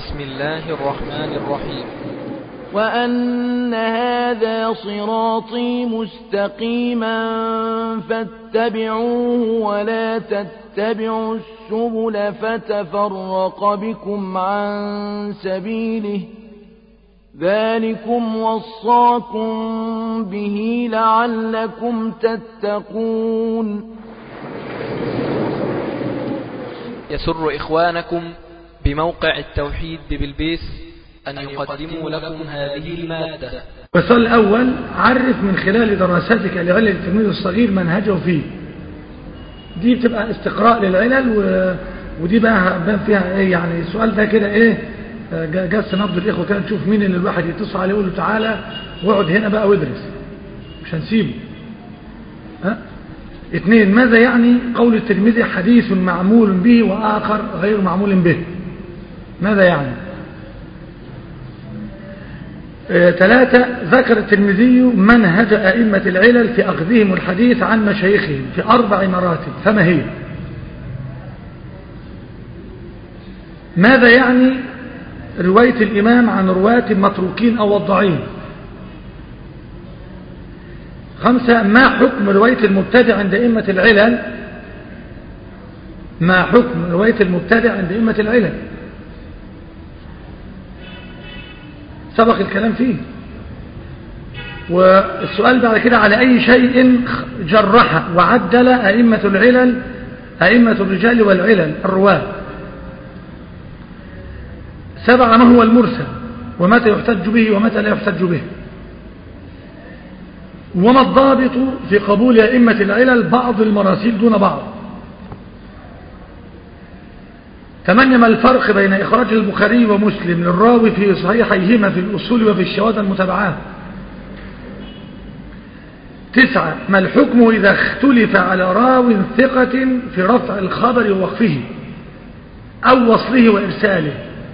بسم الله الرحمن الرحيم وأن هذا صراطي مستقيما فاتبعوه ولا تتبعوا السبل فتفرق بكم عن سبيله ذلكم وصاكم به لعلكم تتقون يسر إخوانكم بموقع التوحيد بالبيس أن يقدموا لكم هذه المادة السؤال الأول عرف من خلال دراساتك لعلل التلميذ الصغير منهجه فيه دي بتبقى استقراء للعلل و... ودي بقى هبان فيها ايه يعني السؤال ده كده ايه جس نبض الاخوه كده نشوف مين اللي الواحد يتصل عليه يقول له تعالى واقعد هنا بقى وادرس مش هنسيبه ها اثنين ماذا يعني قول الترمذي حديث معمول به واخر غير معمول به ماذا يعني آه، ثلاثة ذكر الترمذي منهج أئمة العلل في أخذهم الحديث عن مشايخهم في أربع مراتب فما هي ماذا يعني رواية الإمام عن رواة متروكين أو وضعين خمسة ما حكم رواية المبتدع عند أئمة العلل ما حكم رواية المبتدع عند أئمة العلل سبق الكلام فيه والسؤال بعد كده على أي شيء جرح وعدل أئمة العلل أئمة الرجال والعلل الرواة سبع ما هو المرسل ومتى يحتج به ومتى لا يحتج به وما الضابط في قبول أئمة العلل بعض المراسيل دون بعض ثمانية ما الفرق بين إخراج البخاري ومسلم للراوي في صحيحيهما في الأصول وفي الشواذ المتابعات تسعة ما الحكم إذا اختلف على راو ثقة في رفع الخبر ووقفه أو وصله وإرساله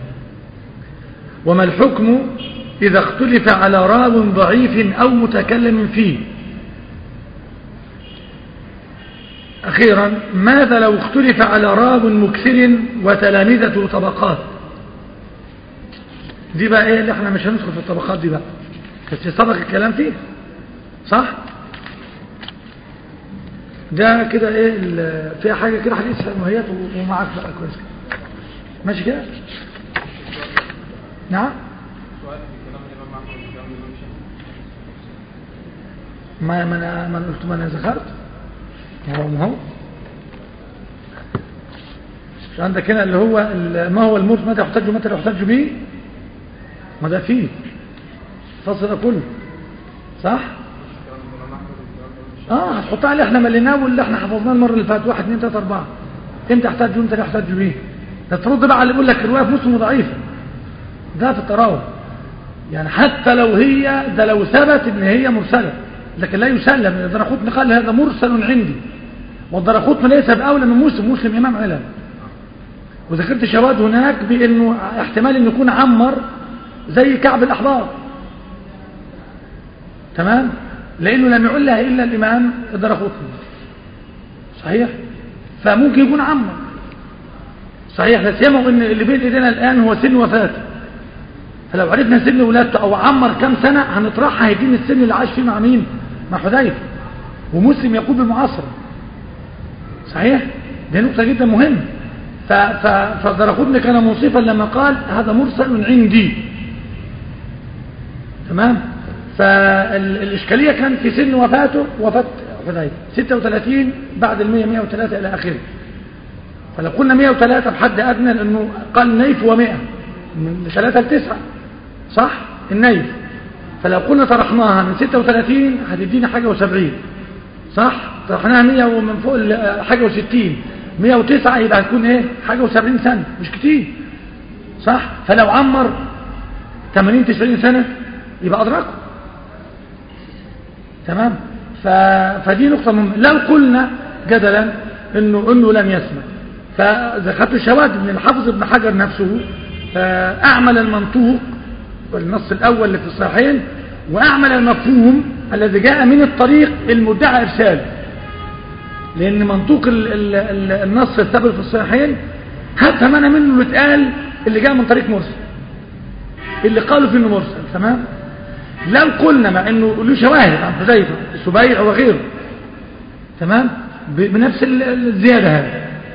وما الحكم إذا اختلف على راو ضعيف أو متكلم فيه أخيرا ماذا لو اختلف على راو مكثر وتلامذة طبقات دي بقى ايه اللي احنا مش هندخل في الطبقات دي بقى بس سبق الكلام فيه صح ده كده ايه فيها حاجة كده حديث مهيات ومعاك بقى كويس ماشي كده نعم ما ما انا ما قلت ما انا ذكرت هو ما هو مش عندك هنا اللي هو ما هو الموت متى يحتج ومتى لا يحتج به ما ده فيه فصل ده كله صح اه هتحط عليه احنا مليناه واللي احنا حفظناه المره اللي فاتت 1 2 3 4 امتى يحتج وامتى لا يحتج به ده ترد بقى على اللي يقول لك الروايه في مسلم ضعيفه ده في التراوح يعني حتى لو هي ده لو ثبت ان هي مرسله لكن لا يسلم الدرقطني قال هذا مرسل عندي والدرقطني ليس باولى من مسلم مسلم امام علم وذكرت شواهد هناك بانه احتمال انه يكون عمر زي كعب الاحبار تمام لانه لم يعلها الا الامام الدرقطني صحيح فممكن يكون عمر صحيح لا سيما ان اللي بين ايدينا الان هو سن وفاته فلو عرفنا سن ولادته او عمر كم سنة هنطرحها هيجينا السن اللي عاش فيه مع مين مع حذيفه ومسلم يقول بالمعاصرة صحيح دي نقطة جدا مهمة فالدرقطني كان موصفا لما قال هذا مرسل عندي تمام فالإشكالية كان في سن وفاته وفاة حذيفه 36 بعد ال 100 103 إلى آخره فلو قلنا 103 بحد أدنى لأنه قال نيف و100 من 3 ل 9 صح النيف فلو قلنا طرحناها من 36 هتدينا حاجة و70 صح طرحناها 100 ومن فوق حاجة و60 109 يبقى هتكون ايه حاجة و70 سنة مش كتير صح فلو عمر 80 90 سنة يبقى أدركه تمام ف... فدي نقطة مهمة لو قلنا جدلا انه انه لم يسمع فذكرت الشواهد من الحافظ ابن حجر نفسه أعمل المنطوق والنص الأول اللي في الصحيحين وأعمل المفهوم الذي جاء من الطريق المدعى إرساله لأن منطوق ال ال النص الثابت في الصحيحين هات منه اللي اتقال اللي جاء من طريق مرسل اللي قالوا فيه انه مرسل تمام لو قلنا مع انه له شواهد عن حذيفه السبيع وغيره تمام بنفس الزياده هذه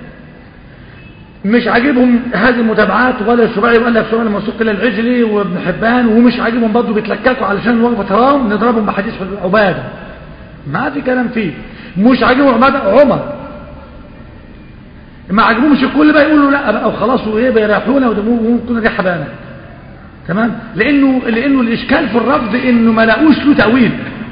مش عاجبهم هذه المتابعات ولا السبيعي ولا في سؤال موثوق الى العجلي وابن حبان ومش عاجبهم برضه بيتلككوا علشان وقفه تراهم نضربهم بحديث عباده ما في كلام فيه مش عاجبهم عباده عمر ما عجبهمش الكل بقى يقولوا لا او خلاص وايه بيريحونا وممكن دي حبانا تمام لانه لانه الاشكال في الرفض انه ما لاقوش له تاويل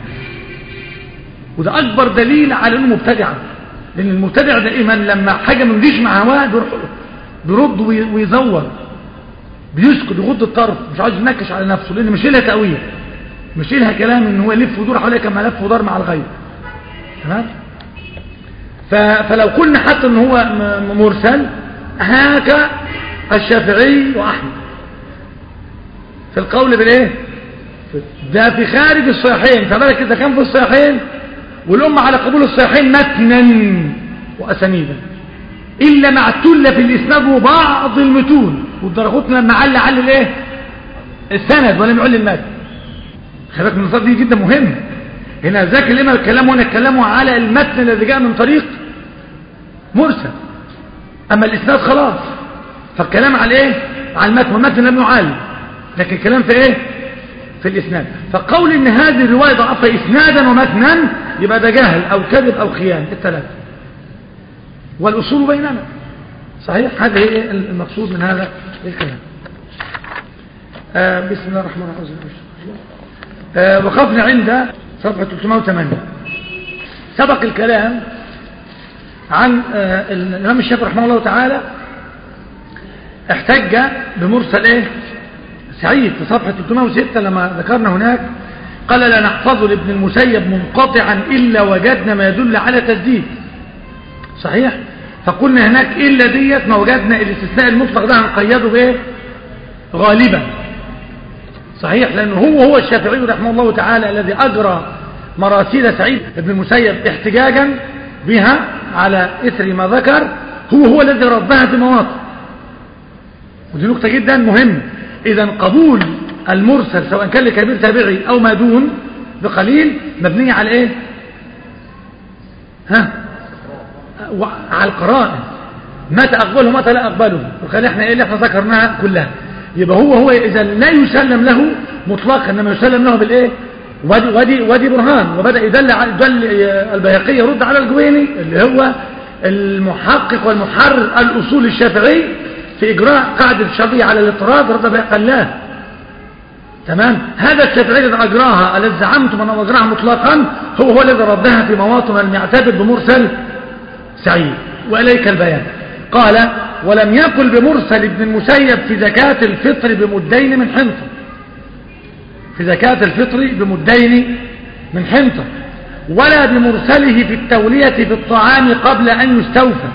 وده اكبر دليل على انه مبتدع لان المبتدع دائما لما حاجه ما تجيش مع هواه بيرد ويزور بيسكت يغض الطرف مش عايز ينكش على نفسه لان مش لها تاويل مش لها كلام ان هو يلف ودور حواليه كما لف ودار مع الغير تمام فلو قلنا حتى ان هو مرسل هاك الشافعي واحمد في القول بالايه ده في خارج الصحيحين فبالك اذا كان في الصحيحين والامه على قبول الصحيحين متنا واسانيدا الا مع التله في الاسناد وبعض المتون والدرغوت لما عل عل الايه السند ولم يعل المتن خلي من النقطه دي جدا مهمه هنا ذاك الامام الكلام هنا اتكلموا على المتن الذي جاء من طريق مرسل اما الاسناد خلاص فالكلام على ايه على المتن والمتن لم يعال لكن الكلام في ايه في الاسناد فقول ان هذه الروايه ضعفها اسنادا ومتنا يبقى ده جهل او كذب او خيانه الثلاثه والاصول بيننا صحيح هذا هي المقصود من هذا الكلام آه بسم الله الرحمن الرحيم آه وقفنا عند صفحه 308 سبق الكلام عن آه الامام الشافعي رحمه الله تعالى احتج بمرسل ايه سعيد في صفحة 306 لما ذكرنا هناك قال لا نحفظ لابن المسيب منقطعا إلا وجدنا ما يدل على تسديد صحيح فقلنا هناك إلا ديت ما وجدنا الاستثناء المطلق ده هنقيده بايه غالبا صحيح لأنه هو هو الشافعي رحمه الله تعالى الذي أجرى مراسيل سعيد بن المسيب احتجاجا بها على إثر ما ذكر هو هو الذي ردها في مواطن ودي نقطة جدا مهمة إذا قبول المرسل سواء كان لكبير تابعي أو ما دون بقليل مبنية على إيه ها على القرائن متى أقبله متى لا أقبله وخلي احنا إيه اللي احنا ذكرناها كلها يبقى هو هو إذا لا يسلم له مطلقا إنما يسلم له بالإيه ودي, ودي, ودي برهان وبدأ يدل على دل البيهقي يرد على الجويني اللي هو المحقق والمحرر الأصول الشافعي في إجراء قاعدة الشرعية على الاضطراد رد بها قلاه تمام هذا الشافعي الذي أجراها الذي زعمتم أنه أجراها مطلقا هو هو الذي ردها في مواطن لم يعتبر بمرسل سعيد وإليك البيان قال ولم يقل بمرسل ابن المسيب في زكاة الفطر بمدين من حنطة في زكاة الفطر بمدين من حنطة ولا بمرسله في التولية في الطعام قبل أن يستوفى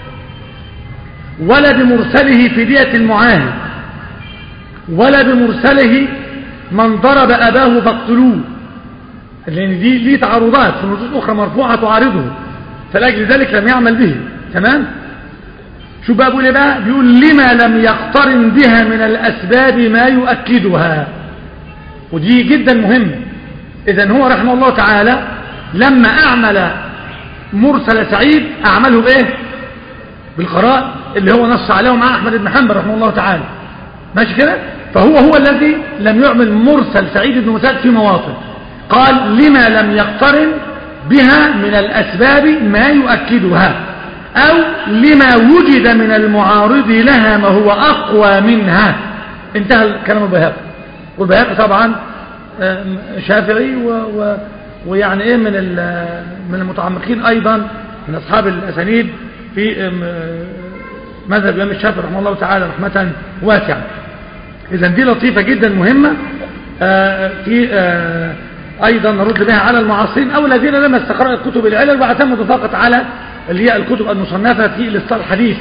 ولا بمرسله في دية المعاهد ولا بمرسله من ضرب أباه فاقتلوه لأن دي ليه تعارضات في نصوص أخرى مرفوعة تعارضه فلأجل ذلك لم يعمل به تمام شو بقى بيقول بقى بيقول لما لم يقترن بها من الأسباب ما يؤكدها ودي جدا مهمة إذا هو رحمه الله تعالى لما أعمل مرسل سعيد أعمله بإيه بالقراء اللي هو نص عليه مع أحمد بن حنبل رحمه الله تعالى ماشي كده فهو هو الذي لم يعمل مرسل سعيد بن مساعد في مواطن قال لما لم يقترن بها من الأسباب ما يؤكدها أو لما وجد من المعارض لها ما هو أقوى منها انتهى الكلام البيهقي والبيهقي طبعا شافعي و و ويعني ايه من من المتعمقين ايضا من اصحاب الاسانيد في مذهب الامام الشافعي رحمه الله تعالى رحمه واسعه اذا دي لطيفه جدا مهمه في ايضا نرد بها على المعاصرين او الذين لم يستقرأوا كتب العلل واعتمدوا فقط على اللي هي الكتب المصنفه في الاصطلاح الحديث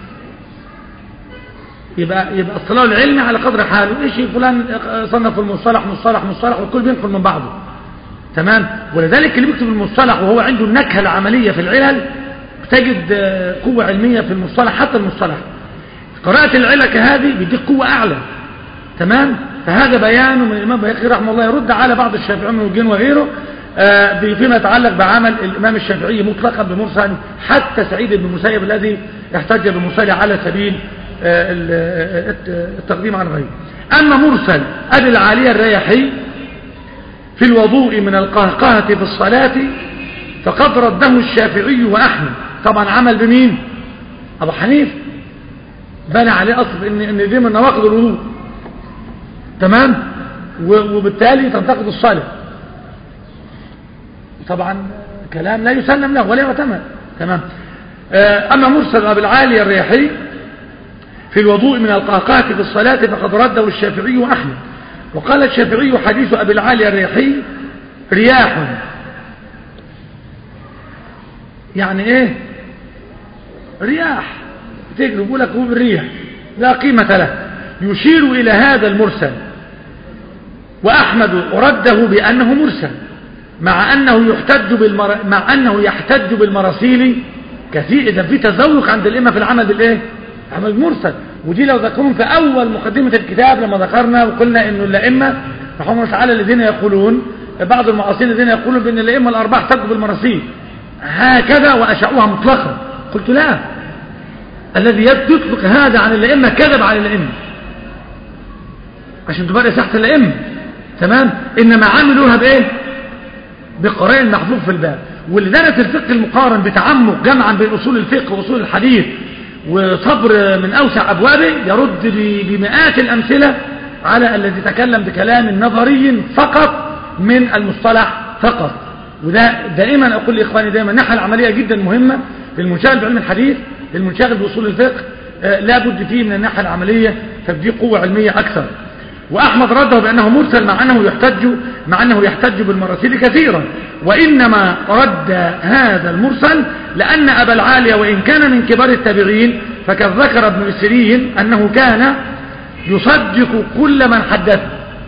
يبقى يبقى اطلاع العلمي على قدر حاله ايش فلان صنف المصطلح مصطلح مصطلح والكل بينقل من بعضه تمام ولذلك اللي بيكتب المصطلح وهو عنده النكهه العمليه في العلل بتجد قوه علميه في المصطلح حتى المصطلح قراءه العلل كهذه بيديك قوه اعلى تمام فهذا بيان من الإمام بيقي رحمه الله يرد على بعض الشافعيين من الجن وغيره آه، فيما يتعلق بعمل الإمام الشافعي مطلقا بمرسل حتى سعيد بن المسيب الذي احتج بمرسل على سبيل آه، ال- آه، التقديم على غيره أما مرسل أبي العالية الرياحي في الوضوء من القهقهة في الصلاة فقد رده الشافعي وأحمد طبعا عمل بمين أبو حنيف بنى عليه أصل إن, إن دي من نواقض الوضوء تمام و- وبالتالي تنتقد الصلاة طبعا كلام لا يسلم له ولا يعتمد تمام آه، أما مرسل أبي العالي الرياحي في الوضوء من القهقهة في الصلاة فقد رده الشافعي وأحمد وقال الشافعي حديث أبي العالي الرياحي رياح يعني ايه رياح تجري بيقول لك هو بالريح لا قيمة له يشير إلى هذا المرسل وأحمد رده بأنه مرسل مع أنه يحتج بالمر... مع أنه يحتج بالمراسيل كثير إذا في تذوق عند الإمة في العمل بالإيه؟ عمل مرسل ودي لو ذكرهم في أول مقدمة الكتاب لما ذكرنا وقلنا إنه الأئمة رحمه الله تعالى الذين يقولون بعض المعاصرين الذين يقولون بأن الأئمة الأربعة احتجوا بالمراسيل هكذا وأشاؤوها مطلقا قلت لا الذي يطلق هذا عن الأئمة كذب على الأئمة عشان تبقى ساحة الأئمة تمام إنما عملوها بإيه بقرائن محذوف في الباب واللي درس الفقه المقارن بتعمق جمعا بين أصول الفقه وأصول الحديث وصبر من أوسع أبوابه يرد ب- بمئات الأمثلة على الذي تكلم بكلام نظري فقط من المصطلح فقط وده دائما أقول لإخواني دائما الناحية العملية جدا مهمة للمنشغل بعلم الحديث للمنشغل بأصول الفقه آه، لا بد فيه من الناحية العملية فبدي قوة علمية أكثر وأحمد رده بأنه مرسل مع أنه يحتج مع أنه يحتج بالمراسيل كثيرا وإنما رد هذا المرسل لأن أبا العالية وإن كان من كبار التابعين فقد ذكر ابن السيرين أنه كان يصدق كل من حدثه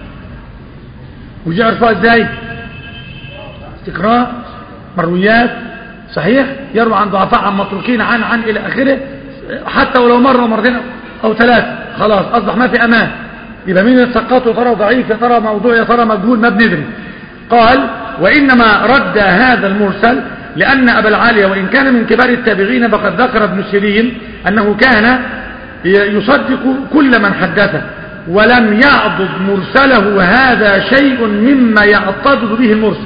وجاء عرفوها ازاي استقراء مرويات صحيح يروى عن ضعفاء عن متروكين عن عن إلى آخره حتى ولو مرة ومرتين أو ثلاثة خلاص أصبح ما في أمان يبقى مين السقاط يا ترى ضعيف يا ترى موضوع يا ترى مجهول ما بندري قال وإنما رد هذا المرسل لأن أبا العالية وإن كان من كبار التابعين فقد ذكر ابن سيرين أنه كان يصدق كل من حدثه ولم يعضد مرسله هذا شيء مما يعتضد به المرسل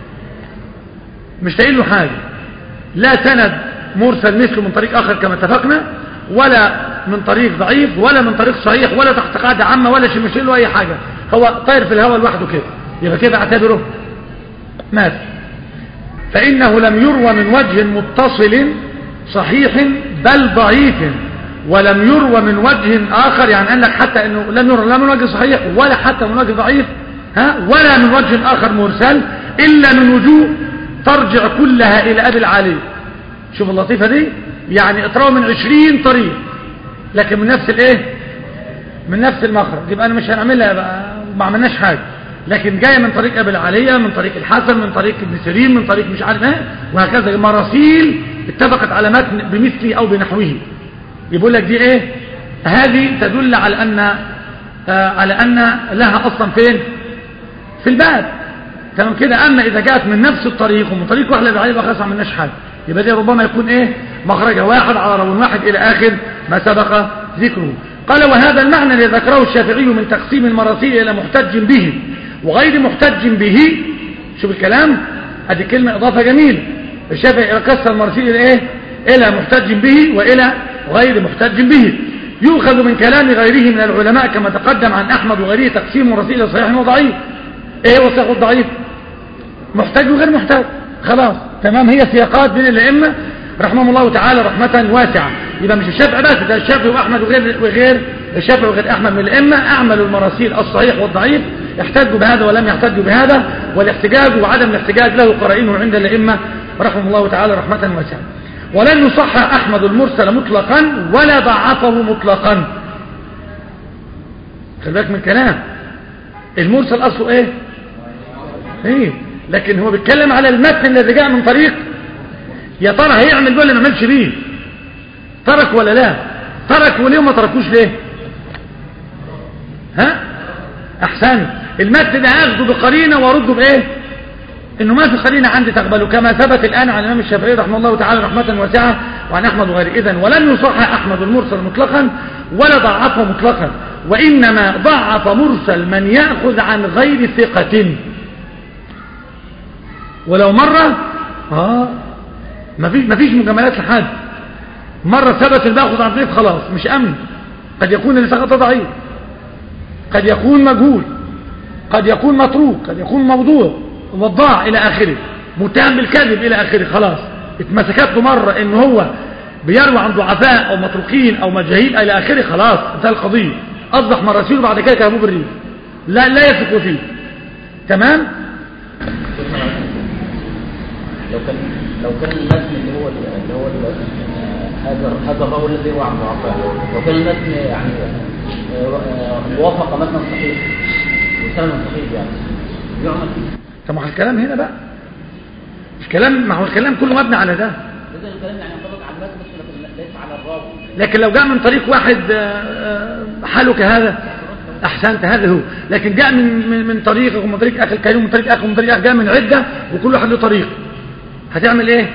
مش تقول له حاجة لا سند مرسل مثله من طريق آخر كما اتفقنا ولا من طريق ضعيف ولا من طريق صحيح ولا تحت قاعدة عامة ولا شيء مش له أي حاجة هو طاير في الهواء لوحده كده يبقى كده اعتبره مات فإنه لم يروى من وجه متصل صحيح بل ضعيف ولم يروى من وجه آخر يعني قال لك حتى أنه لم يروى لا من وجه صحيح ولا حتى من وجه ضعيف ها ولا من وجه آخر مرسل إلا من وجوه ترجع كلها إلى أبي العالي شوف اللطيفة دي يعني اتراوا من عشرين طريق لكن من نفس الايه من نفس المخرج يبقى انا مش هنعملها بقى ما عملناش حاجه لكن جايه من طريق ابي العاليه من طريق الحسن من طريق ابن سيرين من طريق مش عارف ايه وهكذا مراسيل اتفقت على متن بمثله او بنحوه يقول لك دي ايه هذه تدل على ان آه على ان لها اصلا فين في الباب تمام كده اما اذا جاءت من نفس الطريق ومن طريق واحد ابي العاليه خلاص ما عملناش حاجه يبقى دي ربما يكون ايه مخرجه واحد على رو واحد الى اخر ما سبق ذكره قال وهذا المعنى الذي ذكره الشافعي من تقسيم المراسيل الى محتج به وغير محتج به شوف الكلام ادي كلمه اضافه جميله الشافعي قسم المراسيل الى ايه الى محتج به والى غير محتج به يؤخذ من كلام غيره من العلماء كما تقدم عن احمد وغيره تقسيم مراسيل صحيح وضعيف ايه هو صحيح والضعيف محتاج وغير محتاج خلاص تمام هي سياقات بين الائمه رحمهم الله تعالى رحمة واسعة يبقى مش الشافعي بس ده الشافعي واحمد وغير وغير الشافعي وغير احمد من الائمه اعملوا المراسيل الصحيح والضعيف احتجوا بهذا ولم يحتجوا بهذا والاحتجاج وعدم الاحتجاج له قرائنه عند الائمه رحمهم الله تعالى رحمة واسعة ولن يصحح احمد المرسل مطلقا ولا ضعفه مطلقا خلي بالك من الكلام المرسل اصله ايه ايه لكن هو بيتكلم على المتن الذي جاء من طريق يا ترى هيعمل بيه ولا ما يعملش بيه ترك ولا لا ترك وليه وما تركوش ليه ها احسن المد ده اخده بقرينه وارده بايه انه ما في قرينه عندي تقبله كما ثبت الان عن الامام الشافعي رحمه الله تعالى رحمه واسعه وعن احمد وغيره اذا ولم يصحح احمد المرسل مطلقا ولا ضعفه مطلقا وانما ضعف مرسل من ياخذ عن غير ثقه ولو مره اه ما فيش ما فيش مجاملات لحد مره ثبت الباخذ عن ضعيف خلاص مش امن قد يكون اللي سقط ضعيف قد يكون مجهول قد يكون متروك قد يكون موضوع وضاع الى اخره متهم بالكذب الى اخره خلاص اتمسكت له مره ان هو بيروي عن ضعفاء او متروكين او مجاهيل الى اخره خلاص انتهى القضيه اصبح مراسيل بعد كده كلامه بالريف لا لا يثق فيه تمام لو كان لو كان المتن اللي هو اللي هو ال- هذا هذا الراوي الذي هو عن ضعفاء لو كان المتن يعني آه، آه، وافق متنا صحيح وسند صحيح يعني يعمل فيه طب ما هو الكلام هنا بقى مش كلام ما هو الكلام كله مبني على ده اذا الكلام يعني ينطبق على المتن بس لكن ليس على الراوي لكن لو جاء من طريق واحد آه، آه، حاله كهذا احسنت هذا هو لكن جاء من من, من طريق ومن طريق اخي الكريم ومن طريق اخي ومن طريق اخي جاء من عده وكل واحد له طريق هتعمل ايه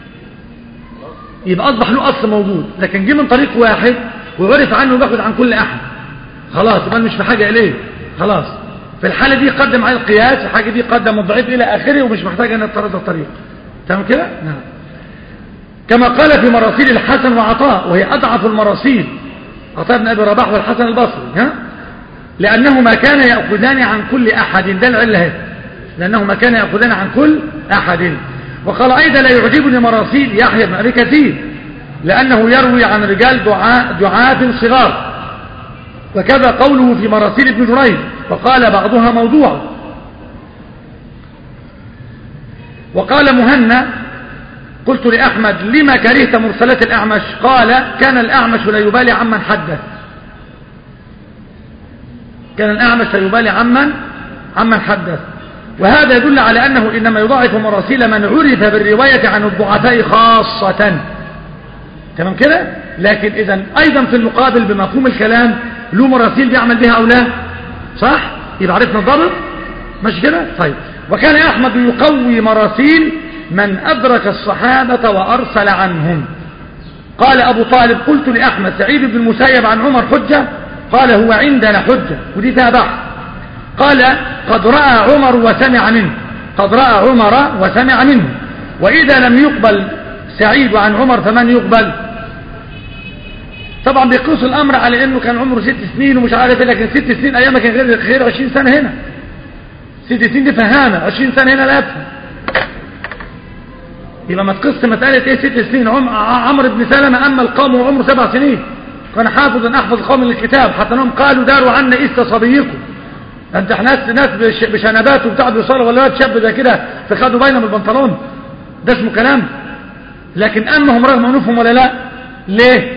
يبقى اصبح له اصل موجود لكن جه من طريق واحد وعرف عنه وباخد عن كل احد خلاص يبقى أنا مش في حاجه اليه خلاص في الحاله دي قدم على القياس الحاجه دي قدم الضعيف الى اخره ومش محتاج ان يتطرد الطريق تمام كده نعم كما قال في مراسيل الحسن وعطاء وهي أضعف المراسيل عطاء بن أبي رباح والحسن البصري ها؟ لأنهما كان يأخذان عن كل أحد ده العلة هي لأنهما كان يأخذان عن كل أحد وقال أيضا لا يعجبني مراسيل يحيى بن أبي كثير لأنه يروي عن رجال دعاء دعاة صغار وكذا قوله في مراسيل ابن جريج وقال بعضها موضوع وقال مهنا قلت لأحمد لما كرهت مرسلات الأعمش قال كان الأعمش لا يبالي عمن حدث كان الأعمش لا يبالي عمن عمن حدث وهذا يدل على أنه إنما يضاعف مراسيل من عرف بالرواية عن الضعفاء خاصة تمام كده لكن إذا أيضا في المقابل بمفهوم الكلام له مراسيل بيعمل بها أو لا صح يبقى عرفنا الضبط مش كده طيب وكان أحمد يقوي مراسيل من أدرك الصحابة وأرسل عنهم قال أبو طالب قلت لأحمد سعيد بن المسيب عن عمر حجة قال هو عندنا حجة ودي فيها بحث قال قد رأى عمر وسمع منه قد رأى عمر وسمع منه وإذا لم يقبل سعيد عن عمر فمن يقبل طبعا بيقيس الأمر على أنه كان عمره ست سنين ومش عارف إيه لكن ست سنين أيام كان غير غير 20 سنة هنا ست سنين دي فهامة 20 سنة هنا لا يفهم يبقى ما تقص مسألة ايه ست سنين عم عمرو بن سلمة اما القوم وعمره سبع سنين كان حافظا احفظ القوم للكتاب حتى انهم قالوا داروا عنا إست صبيكم انت ناس ناس بش بشنبات وبتاع بيصلوا ولا واد شاب زي كده فخدوا باينه من البنطلون ده اسمه كلام لكن امهم رغم انوفهم ولا لا ليه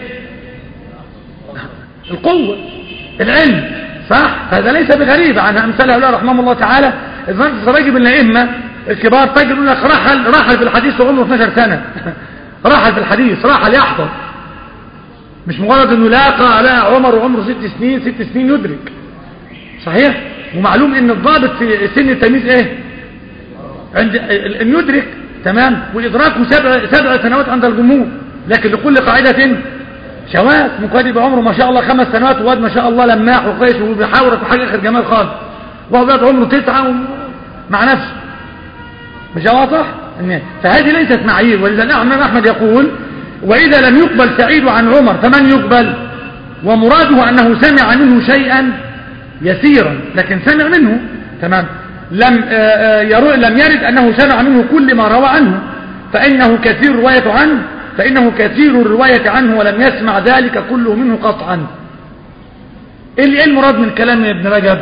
القوة العلم صح هذا ليس بغريب عن امثال هؤلاء رحمهم الله تعالى اذا راجب الائمه الكبار تجد يقول لك رحل رحل في الحديث وعمره 12 سنة رحل في الحديث رحل يحفظ مش مجرد انه لاقى لا عمر وعمره ست سنين ست سنين يدرك صحيح ومعلوم ان الضابط في سن التمييز ايه عند ان يدرك تمام وادراكه سبع سبع سنوات عند الجمهور لكن لكل قاعدة شواذ ممكن يبقى عمره ما شاء الله خمس سنوات وواد ما شاء الله لماح وكويس وبيحاول وحاجه اخر جمال خالص وهو بيقعد عمره تسعه مع نفسه مش واضح فهذه ليست معايير ولذا الإمام أحمد يقول وإذا لم يقبل سعيد عن عمر فمن يقبل ومراده أنه سمع منه شيئا يسيرا لكن سمع منه تمام لم يرو لم يرد أنه سمع منه كل ما روى عنه فإنه كثير الرواية عنه فإنه كثير الرواية عنه ولم يسمع ذلك كله منه قطعا إيه المراد من كلام ابن رجب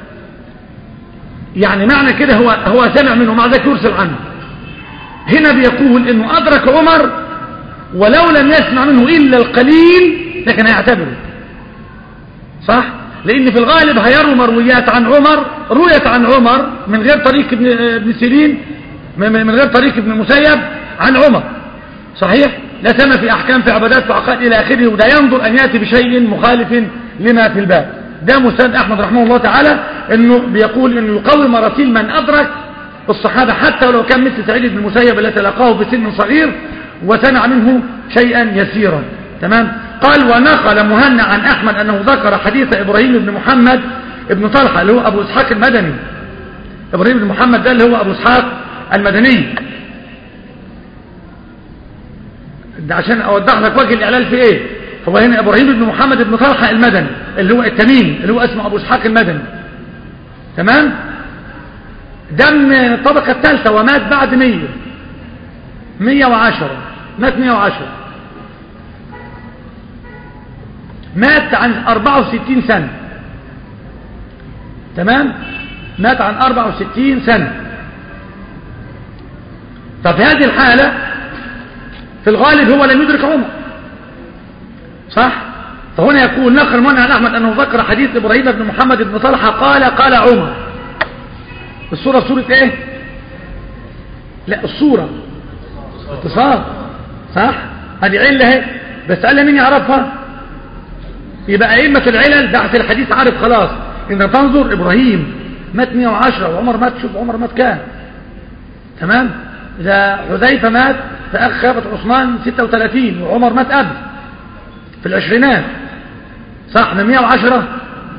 يعني معنى كده هو هو سمع منه مع ذلك يرسل عنه هنا بيقول انه ادرك عمر ولو لم يسمع منه الا القليل لكن هيعتبره صح لان في الغالب هيروا مرويات عن عمر رويت عن عمر من غير طريق ابن ابن سيرين من غير طريق ابن المسيب عن عمر صحيح لا سمع في احكام في عبادات في عقائد الى اخره وده ينظر ان ياتي بشيء مخالف لما في الباب ده مستند احمد رحمه الله تعالى انه بيقول انه يقوي مراسيل من ادرك الصحابة حتى ولو كان مثل سعيد بن المسيب الذي تلقاه بسن صغير وسمع منه شيئا يسيرا تمام قال ونقل مهنا عن احمد انه ذكر حديث ابراهيم بن محمد ابن طلحة اللي هو ابو اسحاق المدني ابراهيم بن محمد ده اللي هو ابو اسحاق المدني ده عشان اوضح لك وجه الاعلال في ايه هو هنا ابراهيم بن محمد بن طلحة المدني اللي هو التميمي اللي هو اسمه ابو اسحاق المدني تمام ده من الطبقة الثالثة ومات بعد مية مية وعشرة مات مية وعشرة مات عن أربعة وستين سنة تمام مات عن أربعة وستين سنة طب في هذه الحالة في الغالب هو لم يدرك عمر صح فهنا يقول نقل منع عن أحمد أنه ذكر حديث إبراهيم بن محمد بن طلحة قال قال عمر الصورة صورة ايه لا الصورة اتصال صح هذه علة اهي بس قال مين يعرفها يبقى أئمة العلل بعد الحديث عارف خلاص إن تنظر إبراهيم مات 110 وعمر مات شوف عمر مات كام تمام إذا حذيفة مات في أخ خافة عثمان 36 وعمر مات قبل في العشرينات صح من 110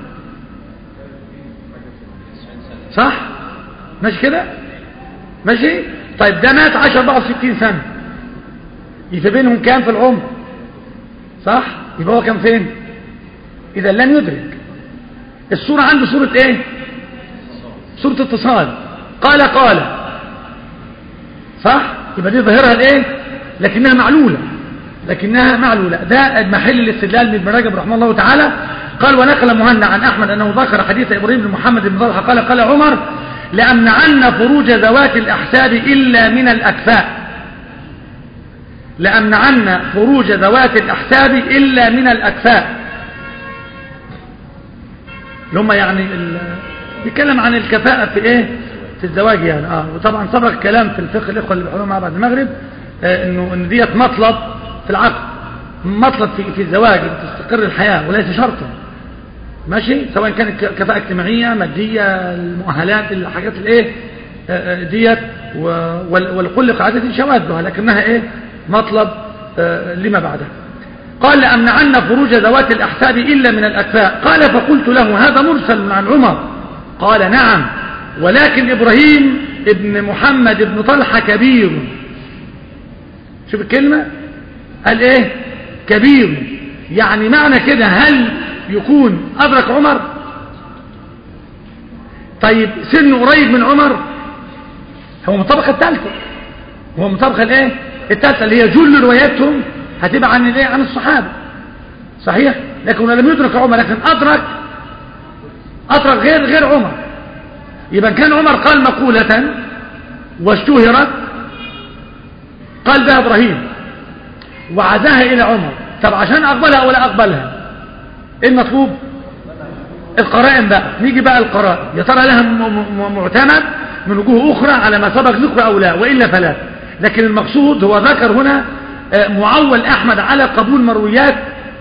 صح ماشي كده ماشي طيب ده مات 10 64 سنة يبقى بينهم كام في العمر صح يبقى هو كان فين اذا لم يدرك الصورة عنده صورة ايه صورة اتصال قال قال صح يبقى دي ظاهرها الايه لكنها معلولة لكنها معلولة ده محل الاستدلال من ابن رجب رحمه الله تعالى قال ونقل مهنا عن احمد انه ذكر حديث ابراهيم بن محمد بن طلحه قال قال عمر لأمنعن فروج ذوات الأحساب إلا من الأكفاء لأمنعن فروج ذوات الأحساب إلا من الأكفاء اللي هم يعني بيتكلم عن الكفاءة في إيه في الزواج يعني آه وطبعا سبق كلام في الفقه الإخوة اللي بيحضروا مع بعد المغرب آه إنه إن ديت مطلب في العقد مطلب في في الزواج تستقر الحياة وليس شرطا ماشي سواء كانت كفاءة اجتماعية مادية المؤهلات الحاجات الايه ديت والكل قاعدة شواذها لكنها ايه مطلب لما بعدها قال لأمنعن فروج ذوات الأحساب إلا من الأكفاء قال فقلت له هذا مرسل عن عمر قال نعم ولكن إبراهيم ابن محمد ابن طلحة كبير شوف الكلمة قال ايه كبير يعني معنى كده هل يكون أدرك عمر طيب سنه قريب من عمر هو من الطبقة الثالثة هو من الطبقة الايه الثالثة اللي هي جل رواياتهم هتبقى عن الايه عن الصحابة صحيح لكن لم يدرك عمر لكن أدرك أدرك غير غير عمر يبقى كان عمر قال مقولة واشتهرت قال بها إبراهيم وعزاها إلى عمر طب عشان أقبلها ولا أقبلها ايه المطلوب القرائن بقى نيجي بقى القرائن يا ترى لها معتمد من وجوه اخرى على ما سبق ذكر او لا والا فلا لكن المقصود هو ذكر هنا معول احمد على قبول مرويات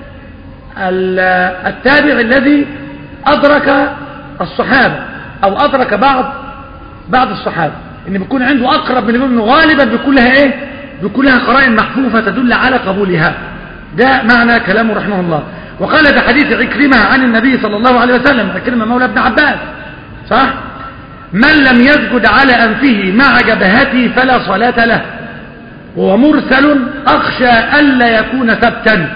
التابع الذي ادرك الصحابه او ادرك بعض بعض الصحابه ان بيكون عنده اقرب من منه غالبا بيكون لها ايه بيكون لها قرائن محفوفه تدل على قبولها ده معنى كلامه رحمه الله وقال في حديث عكرمة عن النبي صلى الله عليه وسلم عكرمة مولى ابن عباس صح من لم يسجد على أنفه مع جبهته فلا صلاة له وهو مرسل أخشى ألا يكون ثبتا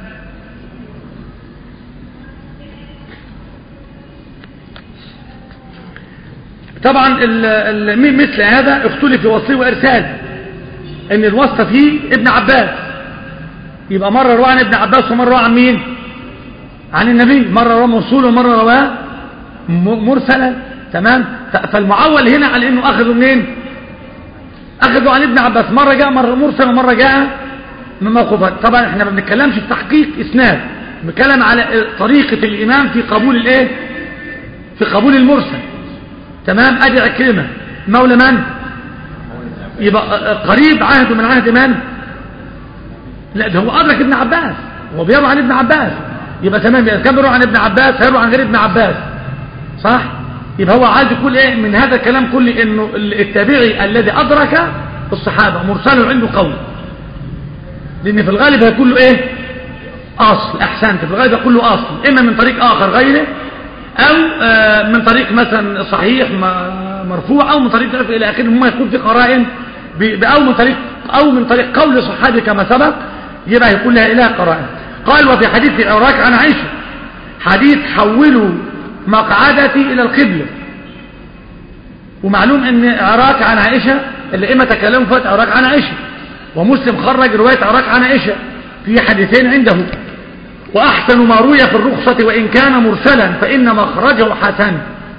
طبعا ال ال مثل هذا اختلف في وصيه وإرسال ان الوصف فيه ابن عباس يبقى مرة رواه عن ابن عباس ومرة رواه عن مين عن النبي مرة رواه موصول ومرة رواه مرسلا تمام فالمعول هنا على انه اخذه منين اخذه عن ابن عباس مرة جاء مرة مرسل ومرة جاء من موقوفات طبعا احنا ما بنتكلمش في تحقيق اسناد بنتكلم على طريقة الامام في قبول الايه في قبول المرسل تمام ادي عكرمة مولى من يبقى قريب عهده من عهد من لا ده هو أدرك ابن عباس هو بيروي عن ابن عباس يبقى تمام إذا كان بيروي عن ابن عباس هيروي عن غير ابن عباس صح يبقى هو عايز يقول ايه من هذا الكلام كله انه التابعي الذي ادرك الصحابة مرسل عنده قول لان في الغالب هيكون له ايه اصل احسنت في الغالب هيكون له اصل اما من طريق اخر غيره او آه من طريق مثلا صحيح مرفوع او من طريق ضعيف الى اخره هم يكون في قرائن او من طريق او من طريق قول صحابي كما سبق يبقى يكون لها الى قرائن قال وفي حديث عراك عن عائشه حديث حولوا مقعدتي الى القبله ومعلوم ان عراك عن عائشه اللي اما تكلموا فات عراك عن عائشه ومسلم خرج روايه عراك عن عائشه في حديثين عنده وأحسن ما روي في الرخصة وإن كان مرسلا فإن مخرجه حسن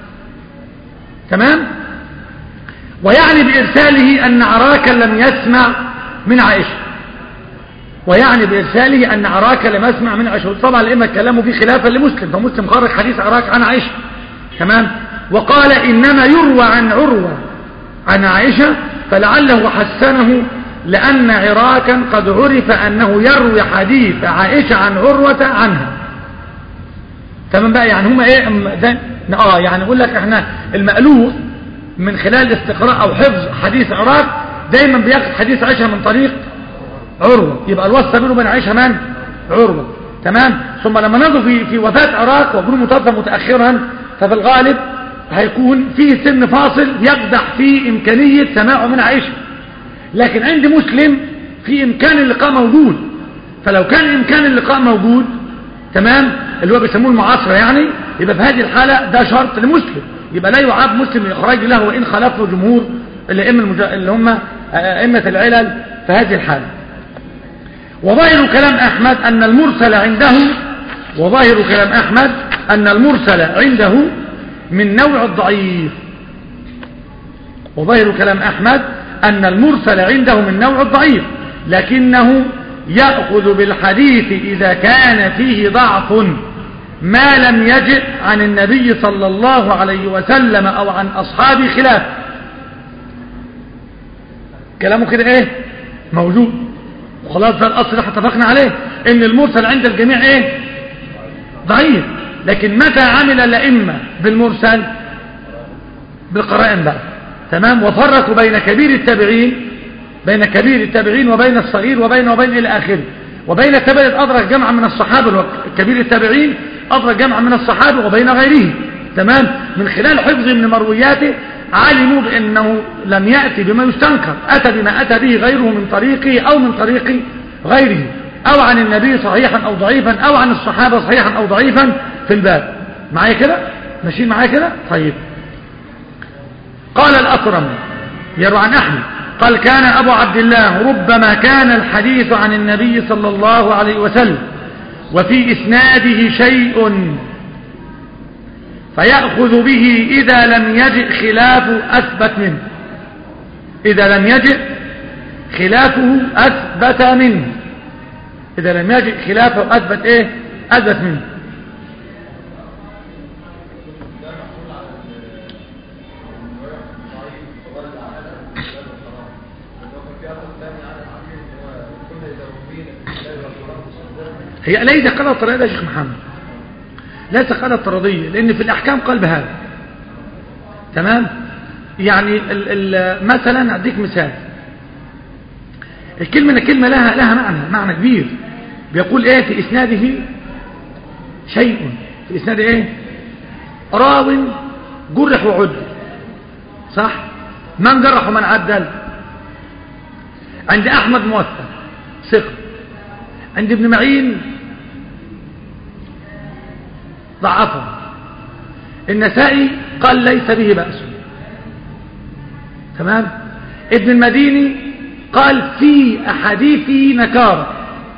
تمام ويعني بإرساله أن عراكا لم يسمع من عائشة ويعني بإرساله أن عراكا لم يسمع من عائشة طبعا لإما كلامه فيه خلافا لمسلم فمسلم خرج حديث عراك عن عائشة تمام وقال إنما يروى عن عروة عن عائشة فلعله حسنه لأن عراكا قد عرف أنه يروي حديث عائشة عن عروة عنها تمام بقى يعني هما ايه ده اه يعني اقول لك احنا المألوف من خلال استقراء او حفظ حديث عراك دايما بياخد حديث عائشة من طريق عروة يبقى الواسطة بينه وبين عائشة من عروة تمام ثم لما ننظر في في وفاة عراك ويكون متوفى متأخرا ففي الغالب هيكون فيه سن فاصل يقدح فيه إمكانية سماعه من عائشة لكن عند مسلم في إمكان اللقاء موجود فلو كان إمكان اللقاء موجود تمام اللي هو بيسموه المعاصرة يعني يبقى في هذه الحالة ده شرط لمسلم يبقى لا يعاب مسلم الإخراج له وإن خالفه جمهور الأئمة المج... اللي هم أئمة العلل في هذه الحالة وظاهر كلام أحمد أن المرسل عنده وظاهر كلام أحمد أن المرسل عنده من نوع الضعيف وظاهر كلام أحمد أن المرسل عنده من نوع الضعيف لكنه يأخذ بالحديث إذا كان فيه ضعف ما لم يجئ عن النبي صلى الله عليه وسلم أو عن أصحابه خلاف كلامه كده ايه موجود وخلاص ده الأصل اللي اتفقنا عليه ان المرسل عند الجميع ايه ضعيف لكن متى عمل الأئمة بالمرسل بالقرائن بقى تمام وفرقوا بين كبير التابعين بين كبير التابعين وبين الصغير وبين وبين إلى آخره وبين التابعين أدرك جمعا من الصحابة كبير التابعين أدرك جمعا من الصحابة وبين غيره تمام من خلال حفظ من مروياته علموا بأنه لم يأتي بما يستنكر أتى بما أتى به غيره من طريقه أو من طريق غيره أو عن النبي صحيحا أو ضعيفا أو عن الصحابة صحيحا أو ضعيفا في الباب معايا كده ماشيين معايا كده طيب قال الأكرم يروى عن أحمد قال كان أبو عبد الله ربما كان الحديث عن النبي صلى الله عليه وسلم وفي إسناده شيء فيأخذ به إذا لم يجئ خلافه أثبت منه إذا لم يجئ خلافه أثبت منه إذا لم يجئ خلافه أثبت إيه أثبت منه هي ليس قال الطريقة يا شيخ محمد ليس قال الطردية لأن في الأحكام قال بهذا تمام يعني ال ال مثلا أديك مثال الكلمة الكلمة لها لها معنى معنى كبير بيقول ايه في إسناده شيء في إسناده ايه راو جرح وعدل صح من جرح ومن عدل عند أحمد موثق ثقة عند ابن معين ضعفه النسائي قال ليس به بأس تمام ابن المديني قال في أحاديثه نكارة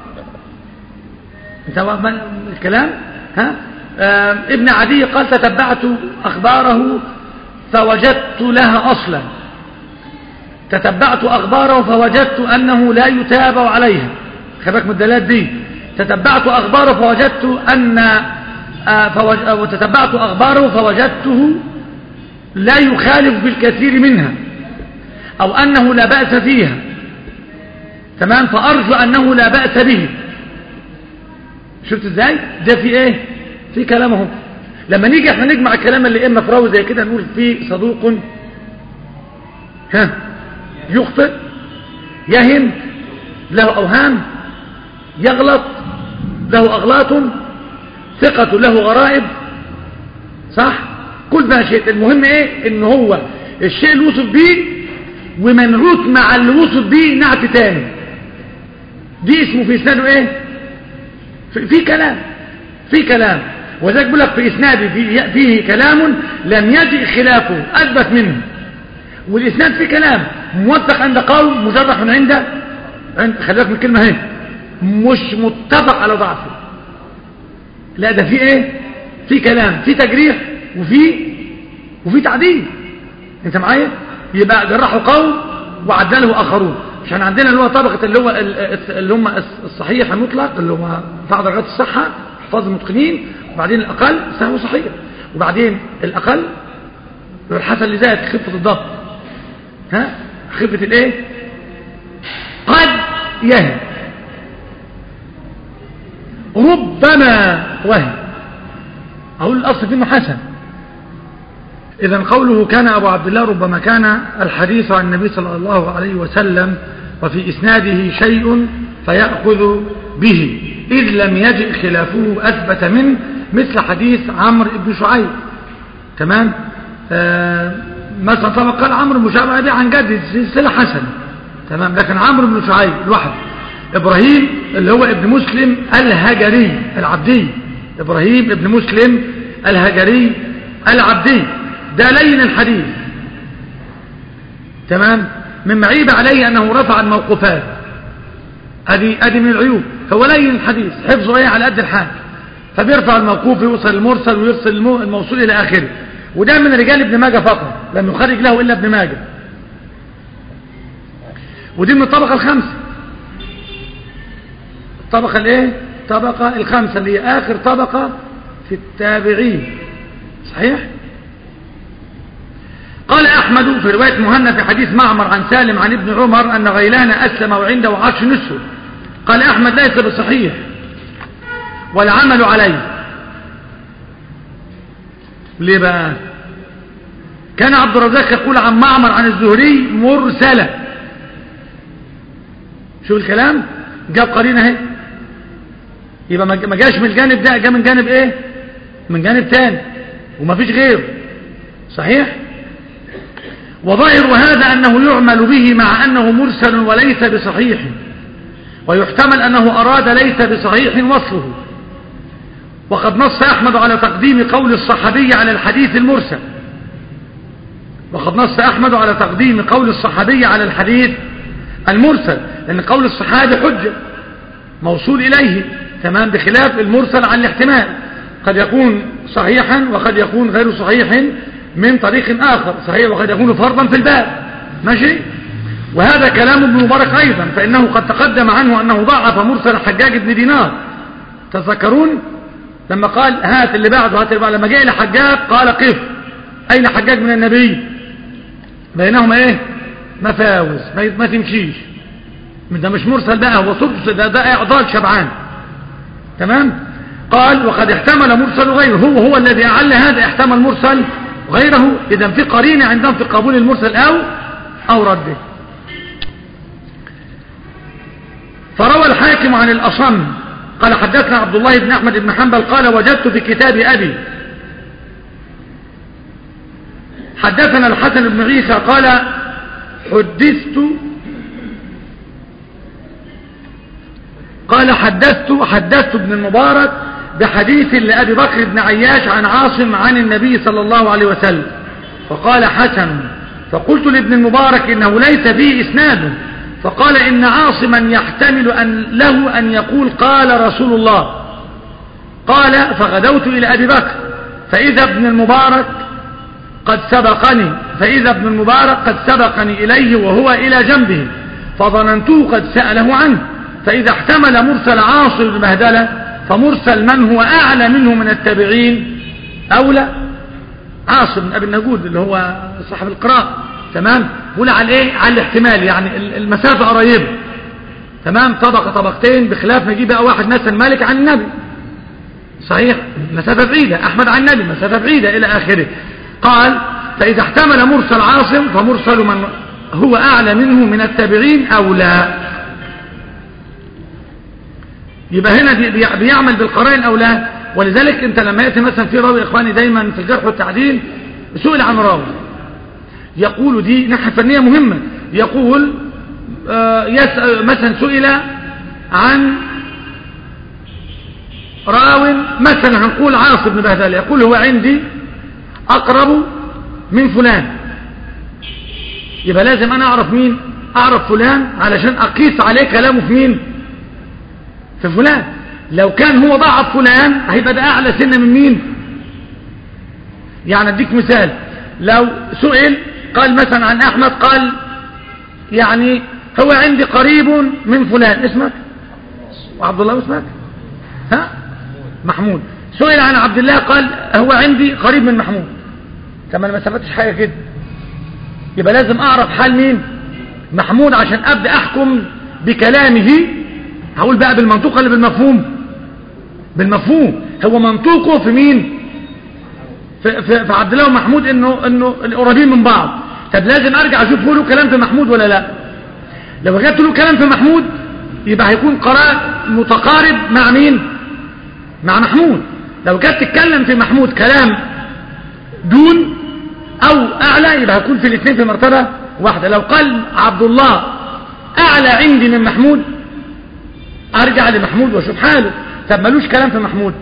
انت الكلام ها آه ابن عدي قال تتبعت أخباره فوجدت لها أصلا تتبعت أخباره فوجدت أنه لا يتابع عليها خبرك من الدلالات دي تتبعت أخباره فوجدت أن فوج... وتتبعت أخباره فوجدته لا يخالف بالكثير منها أو أنه لا بأس فيها تمام فأرجو أنه لا بأس به شفت ازاي ده في ايه في كلامه لما نيجي احنا نجمع الكلام اللي اما في راوي زي كده نقول فيه صدوق ها يخطئ يهم له اوهام يغلط له اغلاط ثقة له غرائب صح كل ده شيء المهم ايه ان هو الشيء اللي وصف بيه ومنعوت مع اللي وصف بيه نعت تاني دي اسمه في اسناده ايه في, في كلام في كلام وذلك بيقول لك في اسناده فيه, فيه كلام لم يجئ خلافه اثبت منه والاسناد فيه كلام موثق عند قوم مجرح عند عند خلي بالك من الكلمه اهي مش متفق على ضعفه لا ده في ايه في كلام في تجريح وفي وفي تعديل انت معايا يبقى جرحوا قوم وعدله اخرون عشان عندنا اللي هو طبقه اللي هو اللي هم الصحيح المطلق اللي هو بعض درجات الصحه حفاظ المتقنين وبعدين الاقل سهو صحيح وبعدين الاقل الحسن لذات خفه الضبط ها خفه الايه قد يهن ربما وهم أقول الأصل فيه حسن إذا قوله كان أبو عبد الله ربما كان الحديث عن النبي صلى الله عليه وسلم وفي إسناده شيء فيأخذ به إذ لم يجئ خلافه أثبت منه مثل حديث عمرو بن شعيب تمام آه مثلا طبعا قال عمرو بن شعيب عن جد سلسلة حسنة تمام لكن عمرو بن شعيب لوحده إبراهيم اللي هو ابن مسلم الهجري العبدي إبراهيم ابن مسلم الهجري العبدي ده لين الحديث تمام مما عيب عليه أنه رفع الموقوفات أدي, أدي من العيوب هو لين الحديث حفظه ايه على قد الحال فبيرفع الموقوف يوصل المرسل ويرسل الموصول إلى آخره وده من رجال ابن ماجه فقط لم يخرج له إلا ابن ماجه ودي من الطبقة الخامسة الطبقة الايه الطبقة الخامسة اللي هي آخر طبقة في التابعين صحيح قال أحمد في رواية مهنا في حديث معمر عن سالم عن ابن عمر أن غيلان أسلم وعنده عرش نسه قال أحمد ليس بصحيح والعمل عليه ليه بقى كان عبد الرزاق يقول عن معمر عن الزهري مرسلة شوف الكلام جاب قرينة اهي يبقى ما جاش من الجانب ده جاء من جانب ايه من جانب تاني وما فيش غيره صحيح وظاهر هذا أنه يعمل به مع أنه مرسل وليس بصحيح ويحتمل أنه أراد ليس بصحيح وصله وقد نص أحمد على تقديم قول الصحابي على الحديث المرسل وقد نص أحمد على تقديم قول الصحابي على الحديث المرسل لأن قول الصحابي حجة موصول إليه تمام بخلاف المرسل عن الاحتمال قد يكون صحيحا وقد يكون غير صحيح من طريق آخر صحيح وقد يكون فرضا في الباب ماشي وهذا كلام ابن مبارك أيضا فإنه قد تقدم عنه أنه ضعف مرسل حجاج بن دينار تذكرون لما قال هات اللي بعده هات اللي بعده لما جاء إلى حجاج قال قف أين حجاج من النبي بينهما إيه مفاوز ما تمشيش ده مش مرسل بقى هو صدق ده, ده إعضال شبعان تمام قال وقد احتمل مرسل غيره هو هو الذي أعل هذا احتمل مرسل غيره إذا في قرينة عندهم في قبول المرسل أو أو رده فروى الحاكم عن الأصم قال حدثنا عبد الله بن أحمد بن حنبل قال وجدت في كتاب أبي حدثنا الحسن بن عيسى قال حدثت قال حدثت حدثت ابن المبارك بحديث لأبي بكر بن عياش عن عاصم عن النبي صلى الله عليه وسلم فقال حسن فقلت لابن المبارك إنه ليس فيه إسناد فقال إن عاصما يحتمل أن له أن يقول قال رسول الله قال فغدوت إلى أبي بكر فإذا ابن المبارك قد سبقني فإذا ابن المبارك قد سبقني إليه وهو إلى جنبه فظننته قد سأله عنه فإذا احتمل مرسل عاصم المهدلة فمرسل من هو أعلى منه من التابعين أولى عاصم بن أبي النجود اللي هو صاحب القراء تمام بقول على ايه على الاحتمال يعني المسافة قريبة تمام طبقة طبقتين بخلاف نجيب بقى واحد مثلا مالك عن النبي صحيح مسافة بعيدة أحمد عن النبي مسافة بعيدة إلى آخره قال فإذا احتمل مرسل عاصم فمرسل من هو أعلى منه من التابعين أو لا يبقى هنا بيعمل بالقرائن أو لا ولذلك انت لما يأتي مثلا في راوي إخواني دايما في الجرح والتعديل سئل عن راوي يقول دي ناحية فنية مهمة يقول آه يسأل مثلا سئل عن راو مثلا هنقول عاصم بن بهدال يقول هو عندي أقرب من فلان يبقى لازم أنا أعرف مين أعرف فلان علشان أقيس عليه كلامه في مين في فلان لو كان هو ضعف فلان هيبقى ده أعلى سنة من مين يعني أديك مثال لو سئل قال مثلا عن أحمد قال يعني هو عندي قريب من فلان اسمك وعبد الله اسمك ها محمود سئل عن عبد الله قال هو عندي قريب من محمود طب انا ما ثبتش حاجه كده يبقى لازم اعرف حال مين محمود عشان ابدا احكم بكلامه هقول بقى بالمنطوق ولا بالمفهوم بالمفهوم هو منطوقه في مين في, في, في عبد الله ومحمود انه انه قريبين من بعض طب لازم ارجع اشوف له كلام في محمود ولا لا لو جبت له كلام في محمود يبقى هيكون قراء متقارب مع مين مع محمود لو جت تتكلم في محمود كلام دون او اعلى يبقى هيكون في الاثنين في مرتبة واحدة لو قال عبد الله اعلى عندي من محمود ارجع لمحمود واشوف حاله طب ملوش كلام في محمود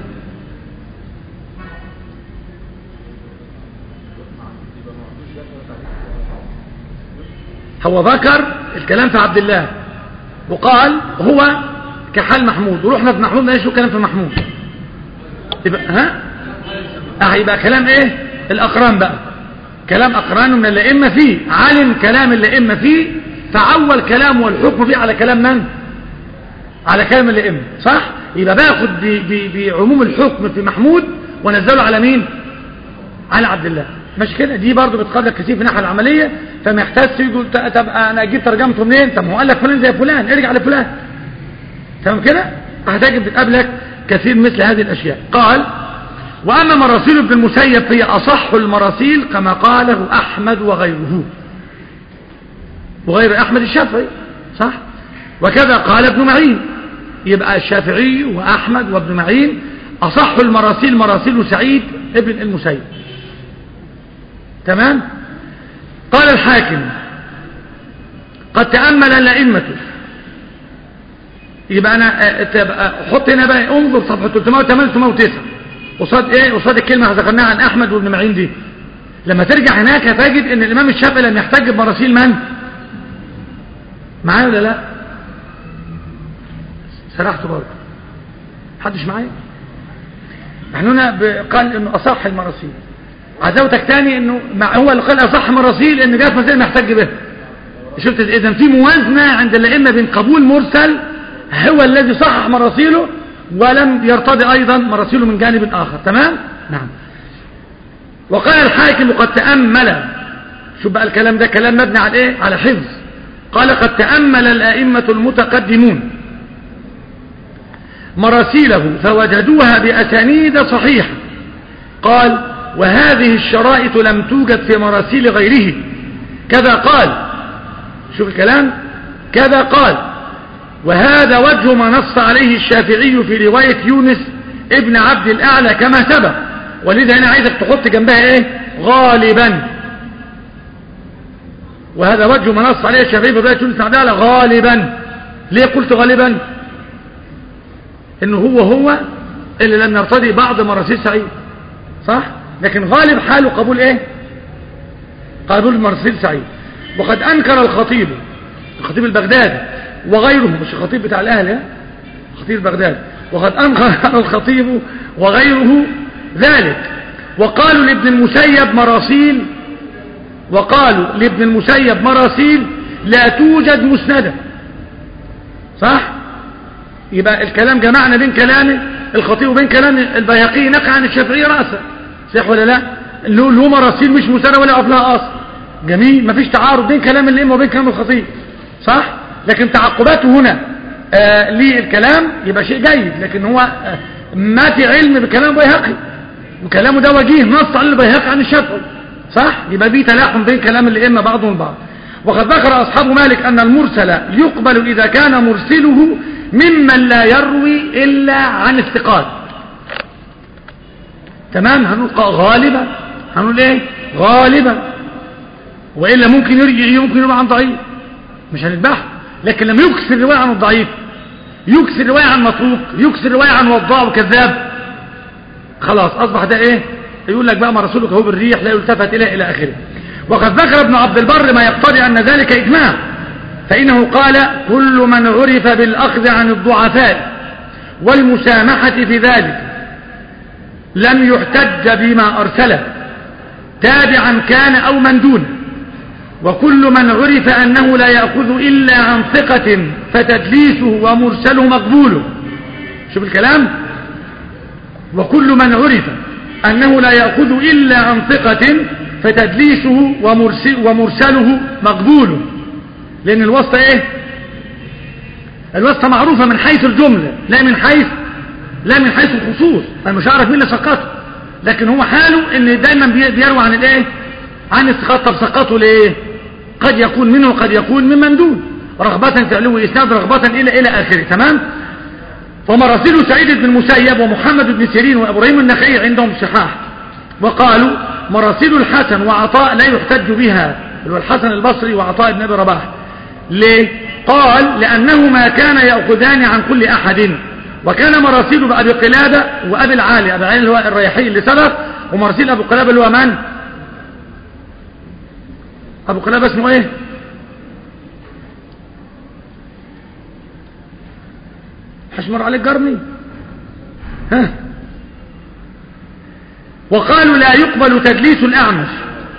هو ذكر الكلام في عبد الله وقال هو كحال محمود ورحنا في محمود ما شو كلام في محمود يبقى ها اه يبقى كلام ايه الاقران بقى كلام اقران من الائمه فيه علم كلام الائمه فيه فعول كلامه والحكم فيه على كلام من على كلام الائمه صح يبقى باخد بعموم الحكم في محمود ونزله على مين على عبد الله مش كده دي برضو بتقابلك كتير في الناحيه العمليه فما يحتاج يقول طب انا اجيب ترجمته منين طب ما هو قال لك فلان زي فلان ارجع لفلان تمام كده هتجد بتقابلك كثير مثل هذه الاشياء قال واما مراسيل ابن المسيب فهي اصح المراسيل كما قاله احمد وغيره وغير احمد الشافعي صح وكذا قال ابن معين يبقى الشافعي واحمد وابن معين اصح المراسيل مراسيل سعيد ابن المسيب تمام قال الحاكم قد تأمل الأئمة يبقى أنا حط هنا بقى انظر صفحة 308 309 قصاد ايه قصاد الكلمة ذكرناها عن أحمد وابن معين دي لما ترجع هناك هتجد ان الإمام الشافعي لم يحتج بمراسيل من معايا ولا لا سرحت برضه حدش معايا احنا هنا قال انه اصح المراسيل عزوتك تاني انه مع هو اللي قال اصح مراسيل ان جاءت مسائل محتج به شفت اذا في موازنه عند الائمه بين قبول مرسل هو الذي صحح مراسيله ولم يرتضي ايضا مراسيله من جانب اخر تمام نعم وقال الحاكم قد تامل شوف بقى الكلام ده كلام مبني على ايه على حفظ قال قد تامل الائمه المتقدمون مراسيله فوجدوها باسانيد صحيحه قال وهذه الشرائط لم توجد في مراسيل غيره كذا قال شوف الكلام كذا قال وهذا وجه ما نص عليه الشافعي في رواية يونس ابن عبد الأعلى كما سبق ولذا أنا عايزك تحط جنبها ايه غالبا وهذا وجه ما نص عليه الشافعي في رواية يونس ابن عبد الأعلى غالبا ليه قلت غالبا انه هو هو اللي لم يرتضي بعض مراسيل سعيد صح لكن غالب حاله قبول ايه قبول مرسيل سعيد وقد انكر الخطيب الخطيب البغدادي وغيره مش الخطيب بتاع الاهل خطيب بغداد وقد انكر الخطيب وغيره ذلك وقالوا لابن المسيب مراسيل وقالوا لابن المسيب مراسيل لا توجد مسندة صح يبقى الكلام جمعنا بين كلام الخطيب وبين كلام البيهقي نقع عن الشافعي رأسا صح ولا لا له له مراسيل مش مسندة ولا قبلها اصل جميل مفيش تعارض بين كلام الائمه وبين كلام الخطيب صح لكن تعقباته هنا آه للكلام يبقى شيء جيد لكن هو آه ما في علم بكلام بيهقي وكلامه ده وجيه نص على البيهقي عن الشافعي صح يبقى في تلاحم بين كلام الائمه بعضهم البعض وقد ذكر اصحاب مالك ان المرسل يقبل اذا كان مرسله ممن لا يروي الا عن الثقات تمام هنقول غالبا هنقول ايه غالبا والا ممكن يرجع ممكن يروي عن ضعيف مش هنذبحه لكن لما يكسر الروايه عن الضعيف يكسر الروايه عن متروك يكسر الروايه عن وضاع وكذاب خلاص اصبح ده ايه يقول لك بقى ما رسولك هو بالريح لا يلتفت اليه الى اخره وقد ذكر ابن عبد البر ما يقتضي ان ذلك اجماع فانه قال كل من عرف بالاخذ عن الضعفاء والمسامحه في ذلك لم يحتج بما ارسله تابعا كان او من دونه وكل من عرف أنه لا يأخذ إلا عن ثقة فتدليسه ومرسله مقبول شوف الكلام وكل من عرف أنه لا يأخذ إلا عن ثقة فتدليسه ومرسله مقبول لأن الواسطة إيه الواسطة معروفة من حيث الجملة لا من حيث لا من حيث الخصوص أنا مش عارف مين اللي سقطه لكن هو حاله ان دايما بيروى عن الايه عن السقاط طب سقطه ليه قد يكون منه وقد يكون ممن دون رغبة في علو إسناد رغبة إلى إلى آخره تمام ومراسيل سعيد بن المسيب ومحمد بن سيرين وإبراهيم النخعي عندهم صحاح وقالوا مراسيل الحسن وعطاء لا يحتج بها اللي هو الحسن البصري وعطاء بن أبي رباح ليه قال لأنهما كان يأخذان عن كل أحد وكان مراسيل بأبي قلابة وأبي العالي أبي العالي اللي هو الريحي اللي سبق ومراسيل أبو قلابة اللي هو من أبو قلابة اسمه إيه حشمر عليك جرمي ها وقالوا لا يقبل تدليس الأعمش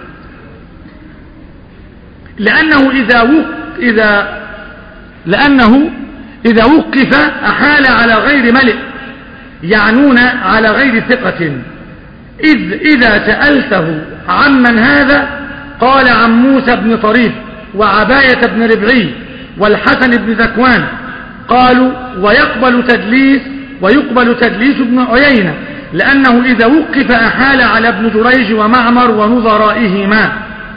لأنه إذا وق إذا لأنه إذا وقف أحال على غير ملئ يعنون على غير ثقة إذ إذا سألته عمن هذا قال عن موسى بن طريف وعباية بن ربعي والحسن بن ذكوان قالوا ويقبل تدليس ويقبل تدليس ابن عيينة لأنه إذا وقف أحال على ابن جريج ومعمر ونظرائهما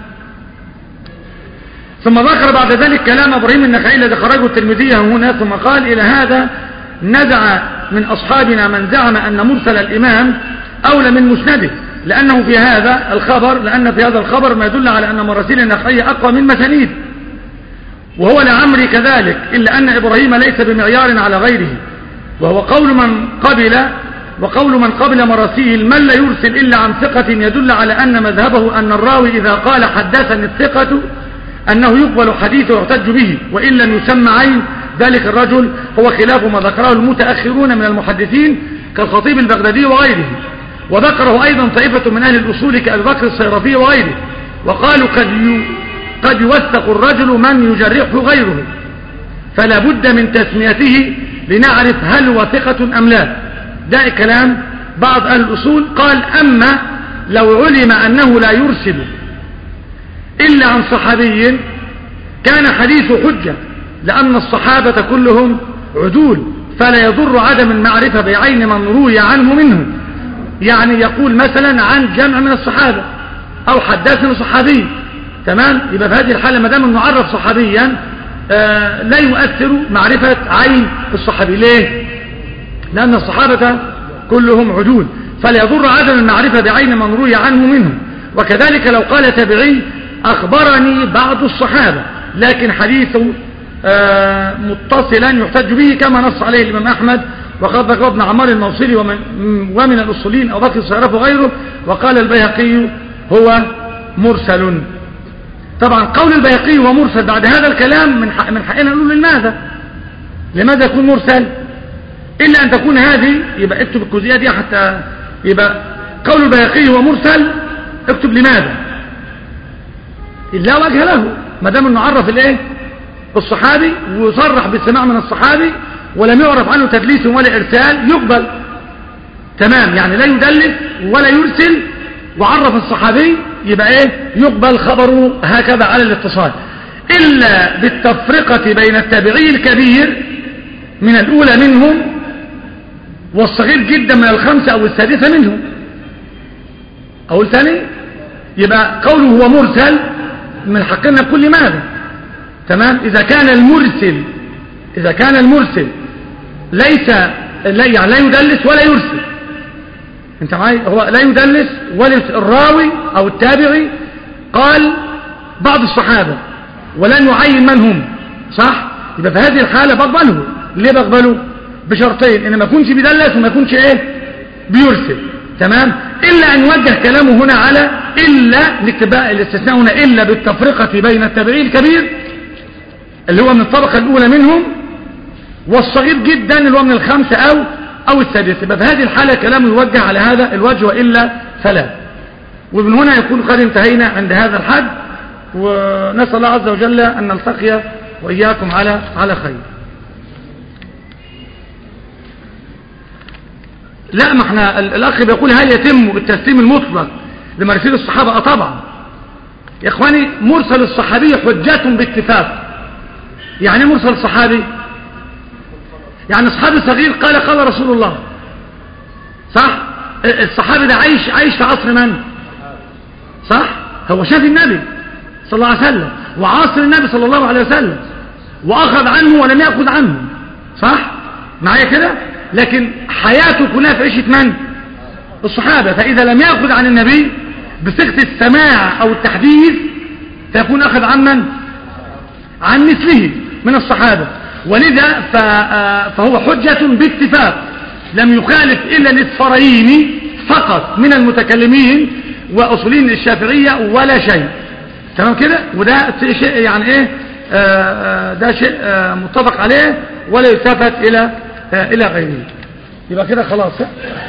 ثم ذكر بعد ذلك كلام ابراهيم النخعي الذي خرجه الترمذي هنا ثم قال إلى هذا نزع من أصحابنا من زعم أن مرسل الإمام أولى من مسنده لأنه في هذا الخبر لأن في هذا الخبر ما يدل على أن مراسيل النخعي أقوى من مسانيد وهو لعمري كذلك إلا أن إبراهيم ليس بمعيار على غيره وهو قول من قبل وقول من قبل مراسيل من لا يرسل إلا عن ثقة يدل على أن مذهبه أن الراوي إذا قال حدثني الثقة أنه يقبل حديثه ويحتج به وإن لم يسمى عين ذلك الرجل هو خلاف ما ذكره المتأخرون من المحدثين كالخطيب البغدادي وغيره وذكره أيضا طائفة من أهل الأصول كأبي بكر الصيرفي وغيره وقالوا قد قد يوثق الرجل من يجرحه غيره فلا بد من تسميته لنعرف هل هو ثقة أم لا ده كلام بعض أهل الأصول قال أما لو علم أنه لا يرسل إلا عن صحابي كان حديث حجة لأن الصحابة كلهم عدول فلا يضر عدم المعرفة بعين من روي عنه منه يعني يقول مثلا عن جمع من الصحابة أو حدثنا صحابي تمام يبقى في هذه الحالة ما دام انه عرف صحابيا آه لا يؤثر معرفة عين الصحابي ليه لأن الصحابة كلهم عدول فلا يضر عدم المعرفة بعين من روي عنه منه وكذلك لو قال تبعي أخبرني بعض الصحابة لكن حديثه آه متصلا يحتج به كما نص عليه الإمام أحمد وقد ذكر ابن عمار الموصلي ومن, ومن الأصولين أو بكر الصيرف وغيره وقال البيهقي هو مرسل طبعا قول البيهقي هو مرسل بعد هذا الكلام من حق من حقنا نقول لماذا لماذا يكون مرسل إلا أن تكون هذه يبقى اكتب الجزئية دي حتى يبقى قول البيهقي هو مرسل اكتب لماذا لا وجه له ما دام انه عرف الايه الصحابي وصرح بالسماع من الصحابي ولم يعرف عنه تدليس ولا ارسال يقبل تمام يعني لا يدلس ولا يرسل وعرف الصحابي يبقى ايه يقبل خبره هكذا على الاتصال الا بالتفرقة بين التابعي الكبير من الاولى منهم والصغير جدا من الخمسة أو السادسة منهم أقول ثاني يبقى قوله هو مرسل من حقنا كل ماذا تمام إذا كان المرسل إذا كان المرسل ليس لا يعني لا يدلس ولا يرسل انت معي هو لا يدلس ولا يرسل الراوي أو التابعي قال بعض الصحابة ولن يعين من هم صح يبقى في هذه الحالة بقبله ليه بقبله بشرطين ان ما يكونش بيدلس وما يكونش ايه بيرسل تمام الا ان يوجه كلامه هنا على الا نكتب بقى الاستثناء هنا الا بالتفرقة بين التابعي الكبير اللي هو من الطبقة الاولى منهم والصغير جدا اللي هو من الخمسة او او السادسة يبقى في هذه الحالة كلامه يوجه على هذا الوجه والا فلا ومن هنا يكون قد انتهينا عند هذا الحد ونسأل الله عز وجل أن نلتقي وإياكم على على خير لا ما احنا الأخ بيقول هل يتم التسليم المطلق لمرسل الصحابة اه طبعا يا اخواني مرسل الصحابي حجة باتفاق يعني مرسل الصحابي يعني الصحابي الصغير قال قال رسول الله صح الصحابي ده عايش عايش في عصر من صح هو شاف النبي صلى الله عليه وسلم وعاصر النبي صلى الله عليه وسلم واخذ عنه ولم ياخذ عنه صح معايا كده لكن حياته كلها في عيشه من الصحابه فاذا لم ياخذ عن النبي بصيغه السماع او التحديث فيكون اخذ عن من عن مثله من الصحابه ولذا فهو حجه باتفاق لم يخالف الا الاصفرين فقط من المتكلمين واصولين الشافعيه ولا شيء تمام كده وده شيء يعني ايه آآ آآ ده شيء متفق عليه ولا يلتفت الى الى غيره يبقى كده خلاص